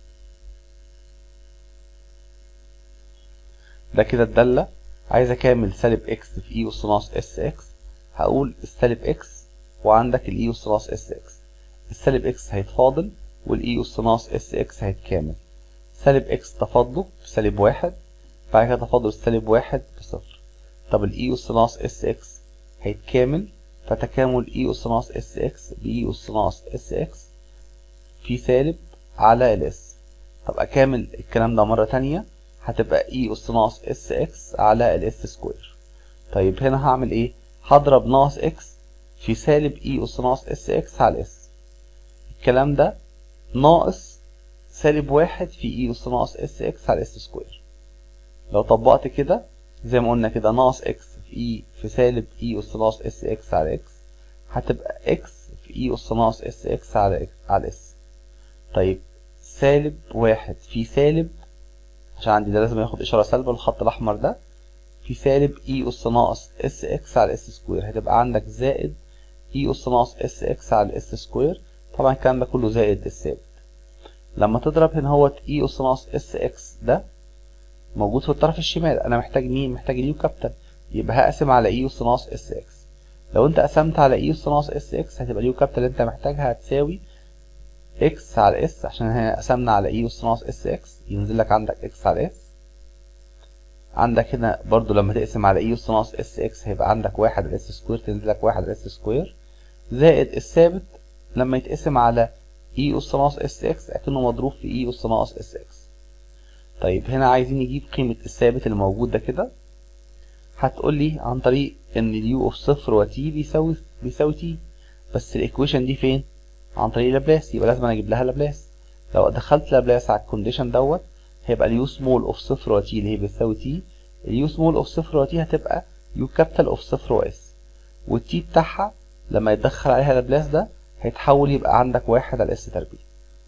ده كده الدالة عايز اكامل سالب اكس في اي اس ناقص اس اكس هقول السالب اكس وعندك الاي اس ناقص اس اكس السالب اكس هيتفاضل والاي اس ناقص اس اكس هيتكامل سالب اكس تفاضله بسالب واحد بعد كده تفاضل السالب واحد بصفر طب الاي اس ناقص اس اكس هيتكامل فتكامل اي اس ناقص اس اكس باي اس ناقص اس اكس في سالب على الاس طب اكامل الكلام ده مرة تانية هتبقى اي اس ناقص اس اكس على الاس سكوير طيب هنا هعمل ايه هضرب ناقص اكس في سالب اي اس ناقص اس اكس على اس الكلام ده ناقص سالب واحد في اي اس ناقص اس اكس على اس سكوير لو طبقت كده زي ما قلنا كده ناقص اكس في اي في سالب اي اس ناقص اس اكس على اكس هتبقى اكس في اي اس ناقص اس اكس على على اس طيب سالب واحد في سالب عشان عندي ده لازم ياخد اشاره سالبه الخط الاحمر ده في سالب اي اس ناقص اس اكس على اس سكوير هتبقى عندك زائد اي اس ناقص اس اكس على اس سكوير طبعا الكلام ده كله زائد الثابت لما تضرب هنا هوت اي اس ناقص اس اكس ده موجود في الطرف الشمال انا محتاج مين محتاج اليو كابيتال يبقى هقسم على اي اس ناقص اس اكس لو انت قسمت على اي اس ناقص اس اكس هتبقى اليو كابيتال اللي انت محتاجها هتساوي اكس على اس عشان هنا قسمنا على اي اس ناقص اس اكس ينزل لك عندك اكس على اس عندك هنا برضو لما تقسم على اي اس ناقص اس اكس هيبقى عندك واحد على اس سكوير تنزل لك واحد على اس سكوير زائد الثابت لما يتقسم على اي اس ناقص اس اكس اكنه مضروب في اي اس ناقص اس اكس طيب هنا عايزين نجيب قيمة الثابت اللي موجود ده كده هتقول لي عن طريق ان اليو اوف صفر وتي بيساوي بيساوي تي بس الايكويشن دي فين عن طريق لابلاس يبقى لازم انا اجيب لها لابلاس لو دخلت لابلاس على الكونديشن دوت هيبقى اليو سمول اوف صفر وتي اللي هي بتساوي تي اليو سمول اوف صفر وتي هتبقى يو كابيتال اوف صفر واس والتي بتاعها لما يتدخل عليها لابلاس ده هيتحول يبقى عندك واحد على اس تربيع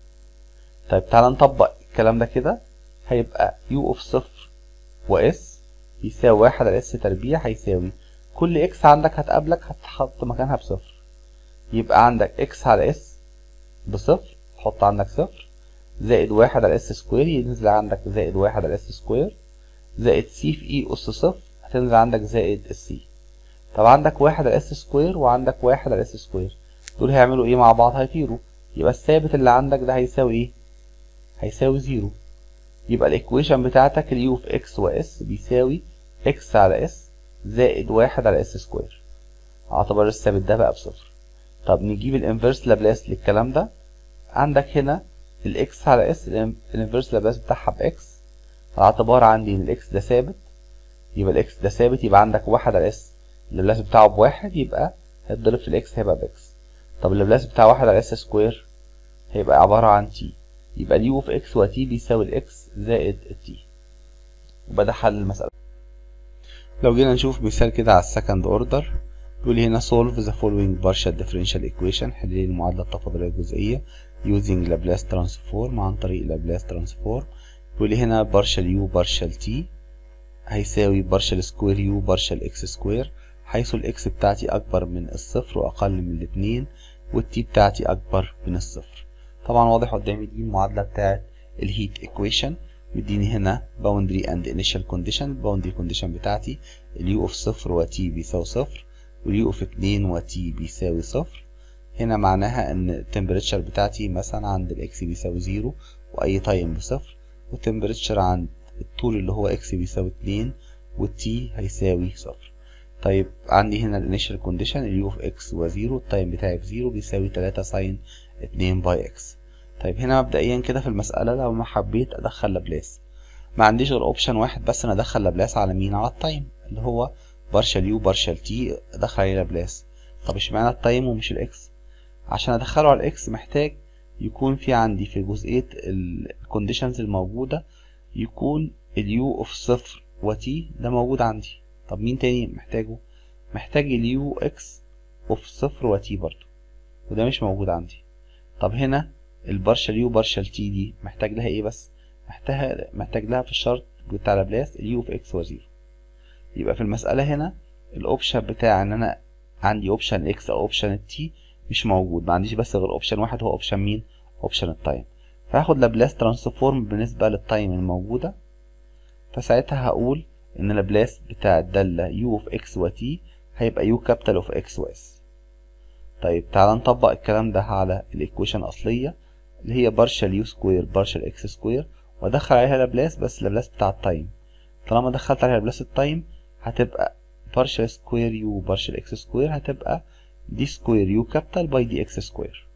طيب تعالى نطبق الكلام ده كده هيبقى يو اوف صفر واس يساوي واحد على اس تربيع هيساوي كل اكس عندك هتقابلك هتحط مكانها بصفر يبقى عندك اكس على اس بصفر تحط عندك صفر زائد واحد على اس سكوير ينزل عندك زائد واحد على اس سكوير زائد سي في اي اس صفر هتنزل عندك زائد السي طب عندك واحد على اس سكوير وعندك واحد على اس سكوير دول هيعملوا ايه مع بعض هيطيروا يبقى الثابت اللي عندك ده هيساوي ايه هيساوي زيرو يبقى الايكويشن بتاعتك اليو في اكس واس بيساوي اكس على اس زائد واحد على اس سكوير اعتبر الثابت ده بقى بصفر طب نجيب الانفرس لابلاس للكلام ده عندك هنا الاكس على اس الانفرس لابلاس بتاعها باكس على اعتبار عندي ان الاكس ده ثابت يبقى الاكس ده ثابت يبقى عندك واحد على اس اللابلاس بتاعه بواحد يبقى هيتضرب في الاكس هيبقى باكس طب اللابلاس بتاع واحد على اس سكوير هيبقى عبارة عن تي يبقى اليو في اكس وتي بيساوي الاكس زائد التي يبقى ده حل المسألة لو جينا نشوف مثال كده على السكند اوردر بيقول هنا solve the following partial differential equation حل لي المعادلة التفاضلية الجزئية using Laplace transform عن طريق Laplace transform بيقول هنا partial u partial t هيساوي partial square u partial x square حيث الاكس بتاعتي اكبر من الصفر واقل من الاتنين والتي بتاعتي اكبر من الصفر طبعا واضح قدامي دي المعادلة بتاعت الهيت equation مديني هنا boundary and initial condition boundary condition بتاعتي اليو اوف صفر وتي بيساوي صفر واليو اوف اتنين وتي بيساوي صفر هنا معناها ان التمبريتشر بتاعتي مثلا عند الاكس بيساوي زيرو واي تايم بصفر والتمبريتشر عند الطول اللي هو اكس بيساوي اتنين والتي هيساوي صفر طيب عندي هنا الانيشال كونديشن اليو اوف اكس وزيرو التايم بتاعي بزيرو بيساوي تلاتة ساين اتنين باي اكس طيب هنا مبدئيا كده في المسألة لو ما حبيت ادخل لابلاس ما عنديش غير اوبشن واحد بس انا ادخل لابلاس على مين على التايم اللي هو بارشال يو بارشال تي ادخل عليه لابلاس طب اشمعنى التايم ومش الاكس عشان ادخله على الاكس محتاج يكون في عندي في جزئية الكونديشنز الموجودة يكون اليو اوف صفر وتي ده موجود عندي طب مين تاني محتاجه محتاج اليو اكس اوف صفر وتي برضو وده مش موجود عندي طب هنا البارشال يو بارشال تي دي محتاج لها ايه بس محتاج محتاج لها في الشرط بتاع لابلاس اليو اوف اكس وزيرو يبقى في المسألة هنا الاوبشن بتاع ان انا عندي اوبشن اكس او اوبشن التي مش موجود ما عنديش بس غير اوبشن واحد هو اوبشن مين اوبشن التايم فهاخد لابلاس ترانسفورم بالنسبة للتايم الموجودة فساعتها هقول ان لابلاس بتاع الدالة يو اوف اكس وتي هيبقى يو كابيتال اوف اكس واس طيب تعال نطبق الكلام ده على الايكويشن الاصلية اللي هي بارشال يو سكوير بارشال اكس سكوير وادخل عليها لابلاس بس لابلاس بتاع التايم طالما دخلت عليها لابلاس التايم هتبقى بارشال سكوير يو بارشال اكس سكوير هتبقى دي سكوير يو كابيتال باي دي اكس سكوير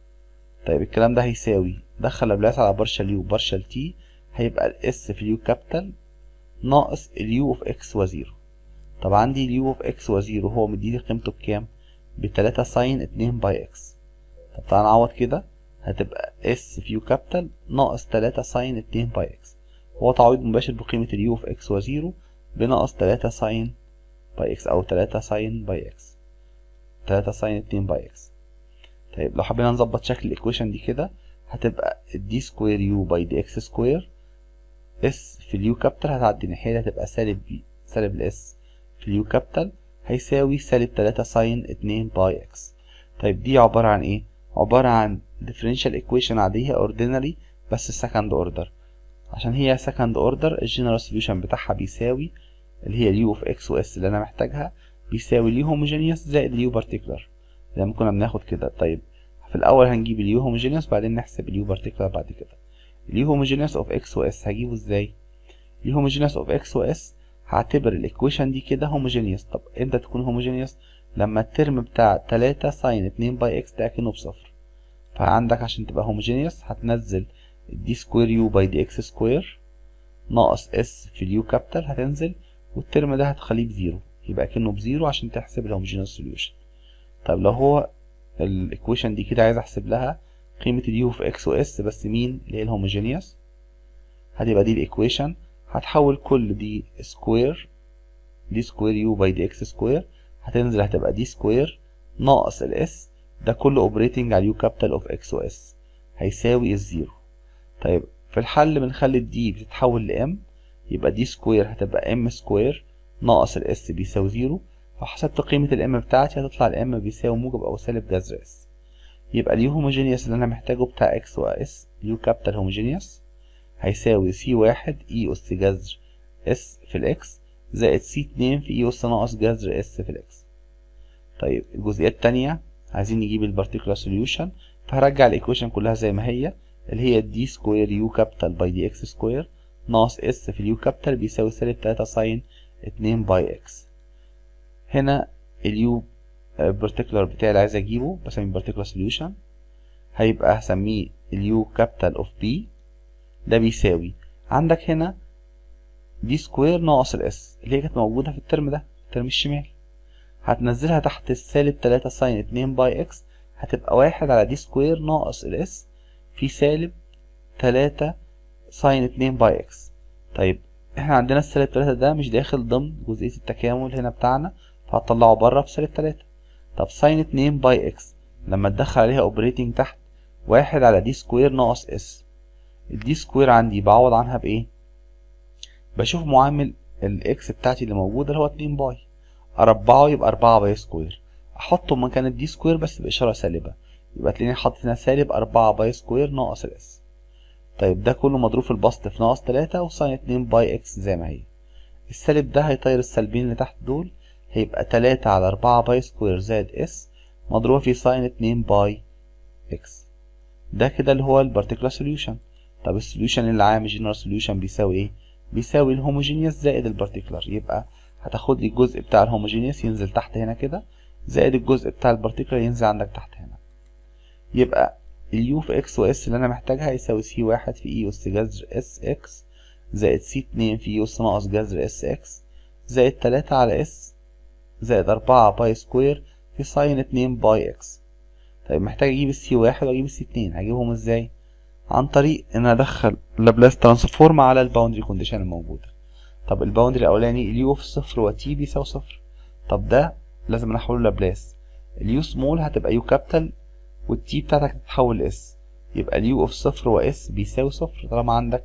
طيب الكلام ده هيساوي دخل لابلاس على بارشال يو بارشال تي هيبقى الاس في اليو كابيتال ناقص اليو اوف اكس وزيرو طب عندي اليو اوف اكس وزيرو هو مديني قيمته بكام بتلاتة ساين اتنين باي اكس طب تعالى نعوض كده هتبقى اس في يو كابيتال ناقص تلاتة ساين اتنين باي اكس هو تعويض مباشر بقيمة اليو اوف اكس وزيرو بناقص تلاتة ساين باي اكس او تلاتة ساين باي اكس تلاتة ساين اتنين باي اكس طيب لو حبينا نظبط شكل الايكويشن دي كده هتبقى دي سكوير يو باي دي اكس سكوير اس في اليو كابيتال هتعدي الناحية هتبقى سالب بي سالب الاس في اليو كابيتال هيساوي سالب تلاتة ساين اتنين باي اكس طيب دي عبارة عن ايه؟ عبارة عن differential equation عادية ordinary بس second order عشان هي second order الجنرال solution بتاعها بيساوي اللي هي اليو اوف اكس واس اللي انا محتاجها بيساوي اليو homogeneous زائد اليو particular زي ما كنا بناخد كده طيب في الاول هنجيب اليو هوموجينيوس بعدين نحسب اليو بارتيكولار بعد كده اليو هوموجينيوس اوف اكس واس هجيبه ازاي اليو هوموجينيوس اوف اكس واس هعتبر الايكويشن دي كده هوموجينيوس طب امتى تكون هوموجينيوس لما الترم بتاع 3 ساين 2 باي اكس ده اكنه بصفر فعندك عشان تبقى هوموجينيوس هتنزل دي سكوير يو باي دي اكس سكوير ناقص اس في اليو كابيتال هتنزل والترم ده هتخليه بزيرو يبقى كأنه بزيرو عشان تحسب الهوموجينيوس سوليوشن طب لو هو الايكويشن دي كده عايز احسب لها قيمة اليو في اكس واس بس مين اللي هي الهوموجينيوس هتبقى دي الايكويشن هتحول كل دي سكوير دي سكوير يو باي دي اكس سكوير هتنزل هتبقى دي سكوير ناقص الاس ده كله اوبريتنج على اليو كابيتال اوف اكس واس هيساوي الزيرو طيب في الحل بنخلي الدي بتتحول لام يبقى دي سكوير هتبقى ام سكوير ناقص الاس بيساوي زيرو فحسبت قيمة الام بتاعتي هتطلع الام بيساوي موجب او سالب جذر اس يبقى اليو هوموجينيوس اللي انا محتاجه بتاع اكس واس يو كابيتال هوموجينيوس هيساوي سي واحد اي اس جذر اس في الاكس زائد سي اتنين في اي اس ناقص جذر اس في الاكس طيب الجزئية التانية عايزين نجيب البارتيكولار سوليوشن فهرجع الايكويشن كلها زي ما هي اللي هي دي سكوير يو كابيتال باي دي اكس سكوير ناقص اس في اليو كابيتال بيساوي سالب تلاتة ساين اتنين باي اكس هنا اليو بارتيكولار بتاعي اللي عايز اجيبه بسميه بارتيكولار سوليوشن هيبقى هسميه اليو كابيتال اوف بي ده بيساوي عندك هنا دي سكوير ناقص الاس اللي هي كانت موجودة في الترم ده الترم الشمال هتنزلها تحت السالب تلاتة ساين اتنين باي اكس هتبقى واحد على دي سكوير ناقص الاس في سالب تلاتة ساين اتنين باي اكس طيب احنا عندنا السالب تلاتة ده مش داخل ضمن جزئية التكامل هنا بتاعنا فهطلعه بره بسالب تلاتة طب ساين اتنين باي اكس لما تدخل عليها اوبريتنج تحت واحد على دي سكوير ناقص اس الدي سكوير عندي بعوض عنها بايه بشوف معامل الاكس بتاعتي اللي موجودة اللي هو اتنين باي اربعه يبقى اربعة باي سكوير احطه مكان الدي سكوير بس باشارة سالبة يبقى تلاقيني حاطط هنا سالب أربعة باي سكوير ناقص الاس طيب ده كله مضروب في البسط في ناقص تلاتة وساين اتنين باي اكس زي ما هي السالب ده هيطير السالبين اللي تحت دول هيبقى تلاتة على أربعة باي سكوير زائد اس مضروبة في ساين اتنين باي اكس ده كده اللي هو البارتيكولار سوليوشن طب السوليوشن العام الجنرال سوليوشن بيساوي ايه بيساوي الهوموجينيوس زائد البارتيكولار يبقى هتاخد لي الجزء بتاع الهوموجينيوس ينزل تحت هنا كده زائد الجزء بتاع البارتيكولار ينزل عندك تحت هنا يبقى اليو في اكس واس اللي انا محتاجها يساوي سي واحد في اي اس جذر اس اكس زائد سي اتنين في اي اس ناقص جذر اس اكس زائد تلاتة على اس زائد أربعة باي سكوير في ساين اتنين باي اكس طيب محتاج اجيب السي واحد واجيب السي اتنين هجيبهم ازاي عن طريق ان ادخل لابلاس ترانسفورم على الباوندري كونديشن الموجوده طب الباوندري الاولاني اليو في صفر وتي بيساوي صفر طب ده لازم احوله لابلاس اليو سمول هتبقى يو كابيتال والتي بتاعتك تتحول لاس يبقى اليو اوف صفر واس بيساوي صفر طالما عندك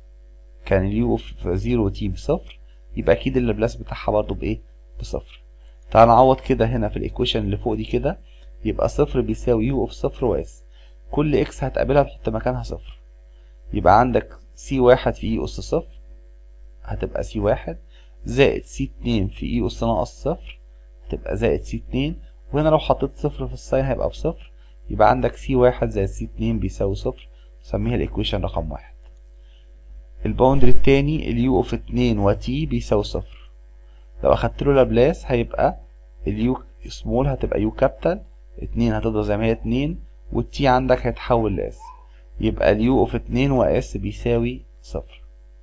كان اليو اوف زيرو وتي بصفر يبقى اكيد اللابلاس بتاعها برضه بايه بصفر تعال نعوض كده هنا في الايكويشن اللي فوق دي كده يبقى صفر بيساوي يو اوف صفر واس كل اكس هتقابلها تحط مكانها صفر يبقى عندك سي واحد في اي اس صفر هتبقى سي واحد زائد سي اتنين في اي اس ناقص صفر هتبقى زائد سي اتنين وهنا لو حطيت صفر في الساين هيبقى بصفر يبقى عندك سي واحد زائد سي اتنين بيساوي صفر نسميها الايكويشن رقم واحد الباوندري التاني اليو اوف اتنين وتي بيساوي صفر لو اخدت له لابلاس هيبقى اليو سمول هتبقى يو كابيتال اتنين هتفضل زي ما هي اتنين والتي عندك هيتحول لاس يبقى اليو اوف اتنين واس بيساوي صفر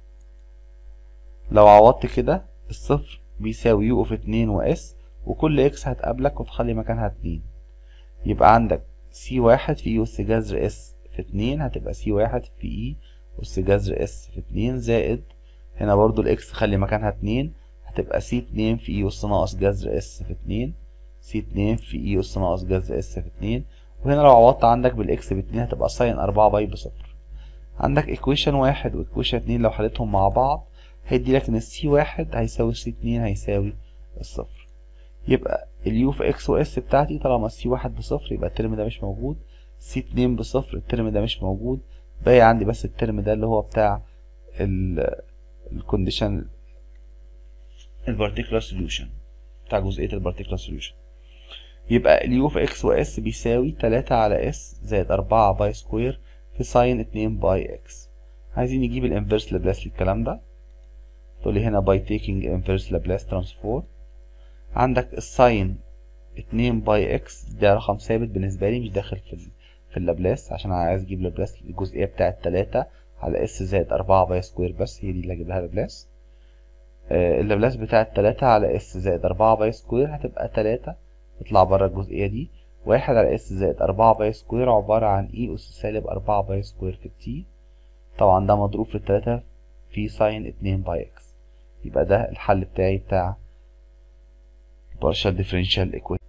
لو عوضت كده الصفر بيساوي يو اوف اتنين واس وكل اكس هتقابلك وتخلي مكانها اتنين يبقى عندك سي واحد في اي اس جذر اس في اتنين هتبقى سي واحد في اي اس جذر اس في اتنين زائد هنا برضو الاكس خلي مكانها اتنين هتبقى سي اتنين في اي اس ناقص جذر اس في اتنين سي اتنين في اي اس ناقص جذر اس في اتنين وهنا لو عوضت عندك بالاكس باتنين هتبقى ساين أربعة باي بصفر عندك ايكويشن واحد وايكويشن اتنين لو حليتهم مع بعض هيديلك ان السي واحد هيساوي السي اتنين هيساوي الصفر يبقى اليو في اكس واس بتاعتي طالما السي واحد بصفر يبقى الترم ده مش موجود سي اتنين بصفر الترم ده مش موجود باقي عندي بس الترم ده اللي هو بتاع الكونديشن البارتيكولار سوليوشن بتاع جزئية البارتيكولار سوليوشن يبقى اليو في اكس واس بيساوي تلاتة على اس زائد أربعة باي سكوير في ساين اتنين باي اكس عايزين نجيب الانفرس لابلاس للكلام ده تقولي هنا باي تيكينج انفرس لابلاس ترانسفورم عندك الساين اتنين باي اكس ده رقم ثابت بالنسبة لي مش داخل في ال- في اللابلاس عشان انا عايز اجيب لابلاس الجزئية بتاعة تلاتة على اس زائد أربعة باي سكوير بس هي دي اللي هجيب لها لابلاس آه، اللابلاس بتاعة تلاتة على اس زائد أربعة باي سكوير هتبقى تلاتة تطلع بره الجزئية دي واحد على اس زائد أربعة باي سكوير عبارة عن اي أس سالب أربعة باي سكوير في التي طبعا ده مضروب في التلاتة في ساين اتنين باي اكس يبقى ده الحل بتاعي بتاع partial differential equation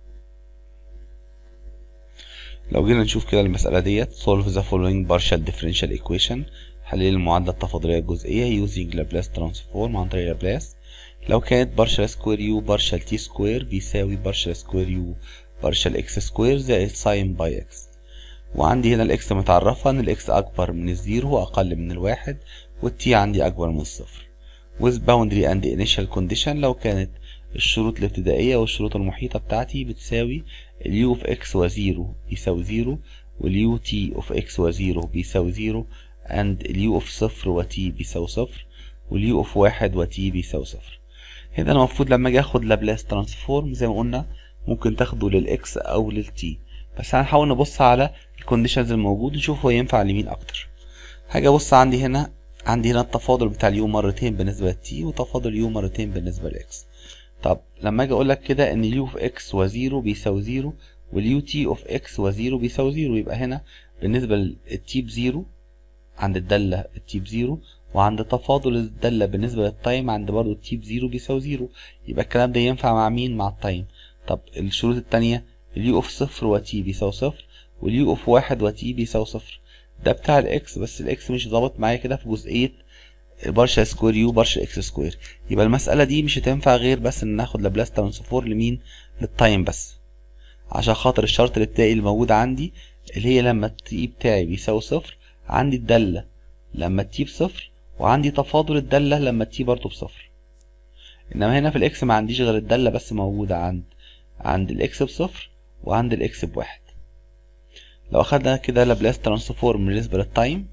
لو جينا نشوف كده المسألة ديت solve the following partial differential equation حليل المعادلة التفاضلية الجزئية using Laplace transform عن طريق لابلاس لو كانت partial square u partial t square بيساوي partial square u partial x square زائد sin باي x وعندي هنا الاكس متعرفة ان الاكس اكبر من الزيرو واقل من الواحد والتي عندي اكبر من الصفر with boundary and initial condition لو كانت الشروط الابتدائية والشروط المحيطة بتاعتي بتساوي اليو في اكس وزيرو بيساوي زيرو واليو تي اوف اكس وزيرو بيساوي زيرو and اليو اوف صفر وتي بيساوي صفر واليو اوف واحد وتي بيساوي صفر هنا انا المفروض لما اجي اخد لابلاس ترانسفورم زي ما قلنا ممكن تاخده للاكس او للتي بس هنحاول نبص على الكونديشنز الموجود نشوف هو ينفع لمين اكتر هاجي ابص عندي هنا عندي هنا التفاضل بتاع اليو مرتين بالنسبه للتي وتفاضل اليو مرتين بالنسبه للاكس طب لما اجي اقول لك كده ان اليو في اكس وزيرو بيساوي زيرو واليو تي اوف اكس وزيرو بيساوي زيرو يبقى هنا بالنسبه للتي بزيرو عند الداله التي بزيرو وعند تفاضل الداله بالنسبه للتايم عند برضو التي بزيرو بيساوي زيرو يبقى الكلام ده ينفع مع مين مع التايم طب الشروط التانية اليو اوف صفر وتي بيساوي صفر واليو اوف واحد وتي بيساوي صفر ده بتاع الاكس بس الاكس مش ظابط معايا كده في جزئيه بارشا سكوير يو بارشا اكس سكوير يبقى المسألة دي مش هتنفع غير بس ان ناخد لابلاس ترانسفور لمين للتايم بس عشان خاطر الشرط الابتدائي اللي موجود عندي اللي هي لما التي بتاعي بيساوي صفر عندي الدالة لما التي بصفر وعندي تفاضل الدالة لما التي برضه بصفر انما هنا في الاكس ما عنديش غير الدالة بس موجودة عند عند الاكس بصفر وعند الاكس بواحد لو اخدنا كده لابلاس ترانسفورم بالنسبة للتايم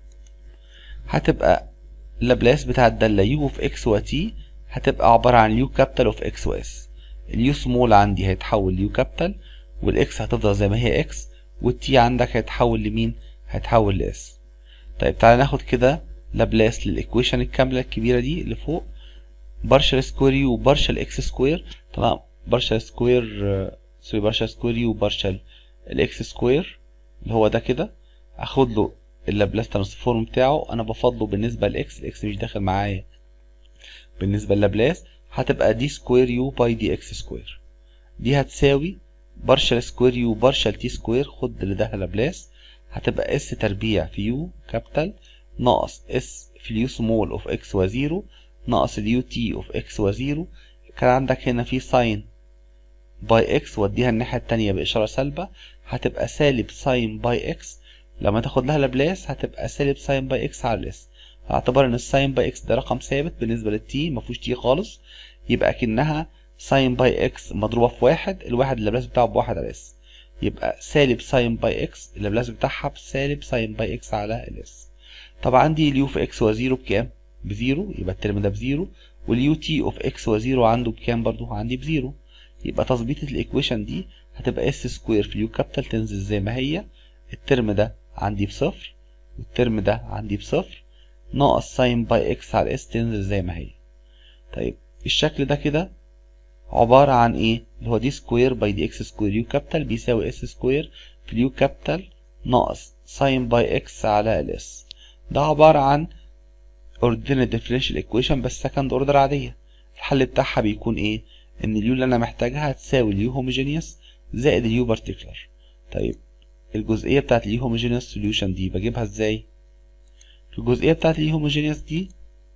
هتبقى اللابلاس بتاع الدالة يو في اكس وتي هتبقى عبارة عن يو كابيتال اوف اكس واس اليو سمول عندي هيتحول ليو كابيتال والاكس هتفضل زي ما هي اكس والتي عندك هيتحول لمين هيتحول لاس طيب تعالى ناخد كده لابلاس للايكويشن الكاملة الكبيرة دي اللي فوق بارشل سكوير يو بارشل اكس سكوير طبعا بارشل سكوير سوري بارشل سكوير يو بارشل الاكس سكوير اللي هو ده كده اخد له اللابلاس ترانسفورم بتاعه انا بفضله بالنسبه لاكس الاكس مش داخل معايا بالنسبه للابلاس هتبقى دي سكوير يو باي دي اكس سكوير دي هتساوي بارشل سكوير يو بارشل تي سكوير خد اللي ده لابلاس هتبقى اس تربيع في يو كابيتال ناقص اس في اليو سمول اوف اكس وزيرو ناقص اليو تي اوف اكس وزيرو كان عندك هنا في ساين باي اكس وديها الناحيه التانية باشاره سالبه هتبقى سالب ساين باي اكس لما تاخد لها لابلاس هتبقى سالب ساين باي اكس على الاس اعتبر ان الساين باي اكس ده رقم ثابت بالنسبه للتي مفيهوش تي خالص يبقى اكنها ساين باي اكس مضروبه في واحد الواحد اللابلاس بتاعه بواحد على اس يبقى سالب ساين باي اكس اللابلاس بتاعها بسالب ساين باي اكس على الاس طب عندي اليو في اكس وزيرو بكام بزيرو يبقى الترم ده بزيرو واليو تي اوف اكس وزيرو عنده بكام برضو عندي بزيرو يبقى تظبيطة الايكويشن دي هتبقى اس سكوير في اليو كابيتال تنزل زي ما هي الترم ده عندي بصفر والترم ده عندي بصفر ناقص ساين باي اكس على اس تنزل زي ما هي طيب الشكل ده كده عبارة عن ايه اللي هو دي سكوير باي دي اكس سكوير يو كابيتال بيساوي اس سكوير في اليو كابيتال ناقص ساين باي اكس على الاس ده عبارة عن ordinary differential equation بس second order عادية الحل بتاعها بيكون ايه ان اليو اللي انا محتاجها هتساوي اليو هوموجينيوس زائد اليو بارتيكولار طيب الجزئيه بتاعت اليو هوموجينيوس سوليوشن دي بجيبها ازاي في الجزئيه بتاعت اليو هوموجينيوس دي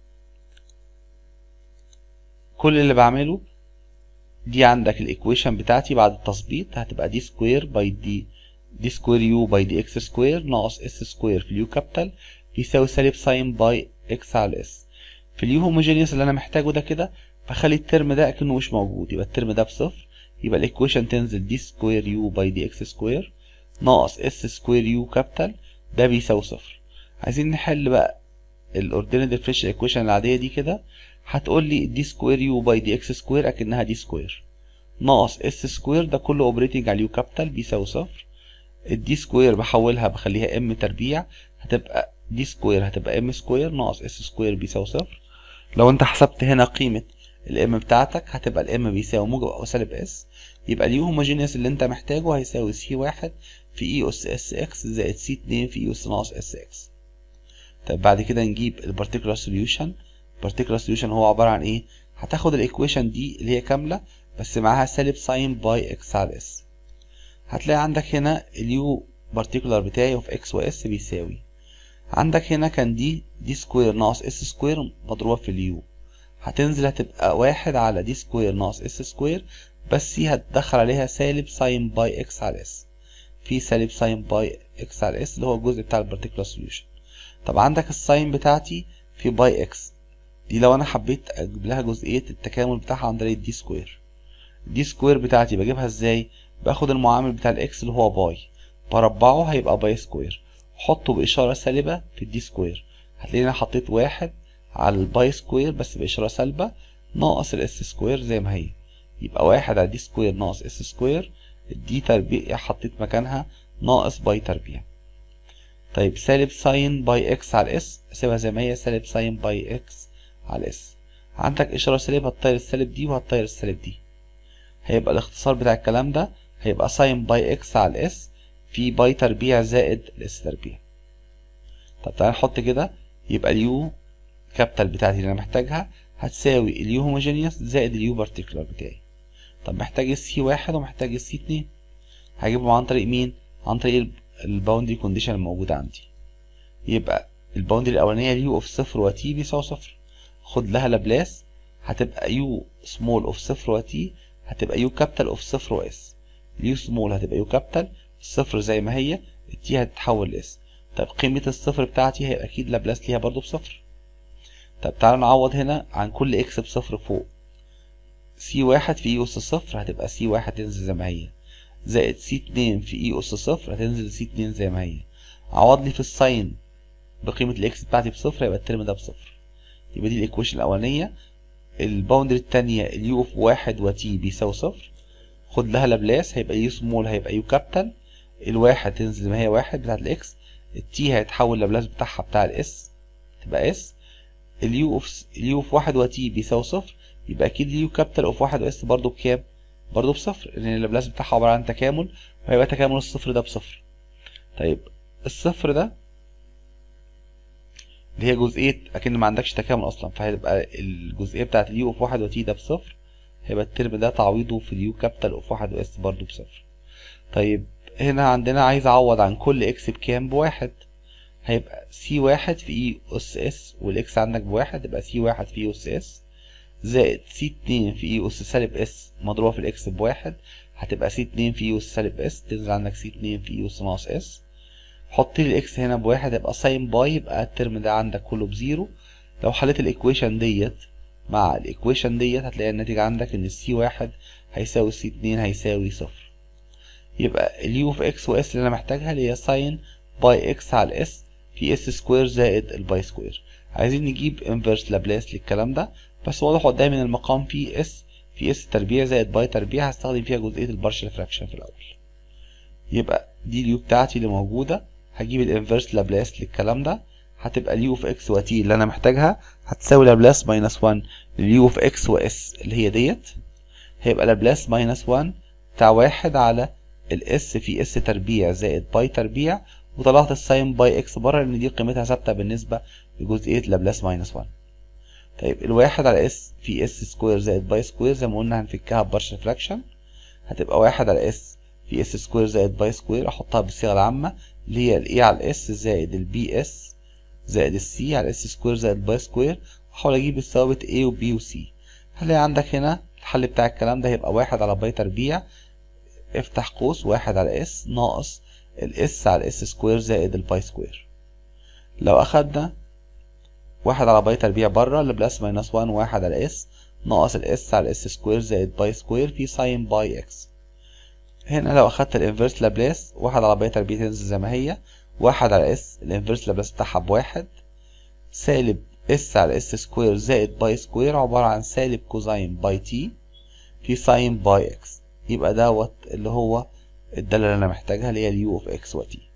كل اللي بعمله دي عندك الايكويشن بتاعتي بعد التظبيط هتبقى دي سكوير باي دي دي سكوير يو باي دي اكس سكوير ناقص اس سكوير في اليو كابيتال بيساوي سالب ساين باي اكس على اس في اليو هوموجينيوس اللي انا محتاجه ده كده بخلي الترم ده اكنه مش موجود يبقى الترم ده بصفر يبقى الايكويشن تنزل دي سكوير يو باي دي اكس سكوير ناقص اس سكوير يو كابيتال ده بيساوي صفر عايزين نحل بقى الاوردينال ديفرنشال ايكويشن العاديه دي كده هتقول لي دي سكوير يو باي دي اكس سكوير اكنها دي سكوير ناقص اس سكوير ده كله اوبريتنج على اليو كابيتال بيساوي صفر الدي سكوير بحولها بخليها ام تربيع هتبقى دي سكوير هتبقى ام سكوير ناقص اس سكوير بيساوي صفر لو انت حسبت هنا قيمة الام بتاعتك هتبقى الام بيساوي موجب او سالب اس يبقى اليو هوموجينيوس اللي انت محتاجه هيساوي سي واحد في اي اس اس اكس زائد سي اتنين في اي اس ناقص اس اكس طيب بعد كده نجيب البارتيكولار سوليوشن البارتيكولار سوليوشن هو عبارة عن ايه هتاخد الايكويشن دي اللي هي كاملة بس معاها سالب ساين باي اكس على اس هتلاقي عندك هنا اليو بارتيكولار بتاعي اوف اكس واس بيساوي عندك هنا كان دي دي سكوير ناقص اس سكوير مضروبة في اليو هتنزل هتبقى واحد على دي سكوير ناقص اس سكوير بس دي هتدخل عليها سالب ساين باي اكس على اس في سالب ساين باي اكس على اس اللي هو الجزء بتاع البارتيكولار سوليوشن طب عندك الساين بتاعتي في باي اكس دي لو انا حبيت اجيب لها جزئية التكامل بتاعها عن طريق الدي سكوير الدي سكوير بتاعتي بجيبها ازاي باخد المعامل بتاع الاكس اللي هو باي بربعه هيبقى باي سكوير حطه بإشارة سالبة في الدي سكوير هتلاقيني أنا حطيت واحد على الباي سكوير بس بإشارة سالبة ناقص الاس سكوير زي ما هي يبقى واحد على دي سكوير ناقص اس سكوير الدي تربيع حطيت مكانها ناقص باي تربيع طيب سالب ساين باي اكس على الاس اسيبها زي ما هي سالب ساين باي اكس على الاس عندك إشارة سالبة هتطير السالب دي وهتطير السالب دي هيبقى الاختصار بتاع الكلام ده هيبقى ساين باي اكس على الاس في باي تربيع زائد الاس تربيع طب تعالى نحط كده يبقى اليو كابيتال بتاعتي اللي انا محتاجها هتساوي اليو هوموجينيوس زائد اليو بارتيكولار بتاعي طب محتاج السي واحد ومحتاج السي اتنين هجيبهم عن طريق مين عن طريق الباوندري كونديشن الموجودة عندي يبقى الباوندري الأولانية اليو اوف صفر وتي بيساوي صفر خد لها لابلاس هتبقى يو سمول اوف صفر وتي هتبقى يو كابيتال اوف صفر واس اليو سمول هتبقى يو كابيتال الصفر زي ما هي التي هتتحول لاس طب قيمة الصفر بتاعتي هي أكيد لابلاس ليها برضو بصفر طب تعالوا نعوض هنا عن كل اكس بصفر فوق سي واحد في اي أس صفر هتبقى سي واحد تنزل زي ما هي زائد سي اتنين في اي أس صفر هتنزل سي اتنين زي ما هي عوض لي في الساين بقيمة الاكس بتاعتي بصفر يبقى الترم ده بصفر يبقى دي الايكويشن الأولانية الباوندري التانية اليو اوف واحد وتي بيساوي صفر خد لها لابلاس هيبقى يو سمول هيبقى يو كابيتال الواحد تنزل زي ما هي واحد بتاعت الاكس التي هيتحول لابلاس بتاعها بتاع الاس تبقى اس اليو اوف اليو اوف واحد وتي بيساوي صفر يبقى اكيد اليو كابيتال اوف واحد واس برضه بكام؟ برضه بصفر لان اللابلاس بتاعها عبارة عن تكامل وهيبقى تكامل الصفر ده بصفر طيب الصفر ده اللي هي جزئية أكن ما عندكش تكامل أصلا فهيبقى الجزئية بتاعت اليو اوف واحد وتي ده بصفر هيبقى الترم ده تعويضه في اليو كابيتال اوف واحد واس برضه بصفر طيب هنا عندنا عايز أعوض عن كل اكس بكام بواحد هيبقى سي واحد في اي اس اس والاكس عندك بواحد يبقى سي واحد في اي اس اس زائد سي اتنين في اي اس سالب اس مضروبة في الاكس بواحد هتبقى سي اتنين في اي اس سالب اس تنزل عندك سي اتنين في اي اس ناقص اس حط لي الاكس هنا بواحد يبقى ساين باي يبقى الترم ده عندك كله بزيرو لو حليت الايكويشن ديت مع الايكويشن ديت هتلاقي الناتج عندك ان السي واحد هيساوي السي اتنين هيساوي صفر يبقى اليو في اكس واس اللي انا محتاجها اللي هي ساين باي اكس على الاس في اس سكوير زائد الباي سكوير عايزين نجيب انفرس لابلاس للكلام ده بس واضح قدامي ان المقام فيه اس في اس تربيع زائد باي تربيع هستخدم فيها جزئية البارشل فراكشن في الاول يبقى دي اليو بتاعتي اللي موجودة هجيب الانفرس لابلاس للكلام ده هتبقى اليو في اكس وتي اللي انا محتاجها هتساوي لابلاس ماينس 1 لليو في اكس واس اللي هي ديت هيبقى لابلاس ماينس 1 بتاع واحد على الاس في اس تربيع زائد باي تربيع وطلعت الساين باي اكس بره لان دي قيمتها ثابته بالنسبه لجزئيه لابلاس ماينس 1 طيب الواحد على اس في اس سكوير زائد باي سكوير زي ما قلنا هنفكها ببارشل فراكشن هتبقى واحد على اس في اس سكوير زائد باي سكوير احطها بالصيغه العامه اللي هي الاي على الاس زائد البي اس زائد السي على اس سكوير زائد باي سكوير واحاول اجيب الثوابت a و b و c هلاقي عندك هنا الحل بتاع الكلام ده هيبقى واحد على باي تربيع افتح قوس واحد على اس ناقص الاس على اس سكوير زائد الباي سكوير لو اخدنا واحد على باي تربيع بره لبلاس ماينس وان واحد على اس ناقص الاس على الاس سكوير زائد باي سكوير في ساين باي اكس هنا لو اخدت الانفرس لابلاس واحد على باي تربيع تنزل زي ما هي واحد على اس الانفرس لابلاس بتاعها بواحد سالب اس على اس سكوير زائد باي سكوير عبارة عن سالب كوزين باي تي في ساين باي اكس يبقى دوت اللي هو الدالة اللي انا محتاجها اللي هي اليو اوف اكس وتي